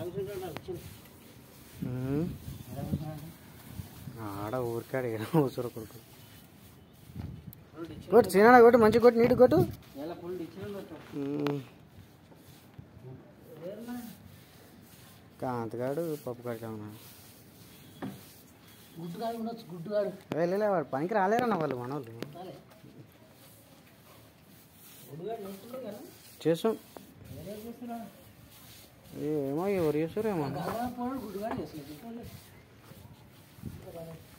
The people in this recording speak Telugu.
ఉమ్. ఆడ ఊరికాడు ఊసర కొడుకు కొట్టు చిన్న కొట్టు మంచి కొట్టు నీటి కొట్టు ఉమ్. కాంతగాడు పప్పు కాడికి ఉన్నాడు గుడ్డుగాడు ఉండొచ్చు గుడ్డుగాడు వెళ్ళలే వాడు పనికి రాలేరన్న వాళ్ళు మనోళ్ళు చేసాం ఏమో ఎవరు చేస్తారేమో పోడు గుడ్డుగాడు చేసలేదు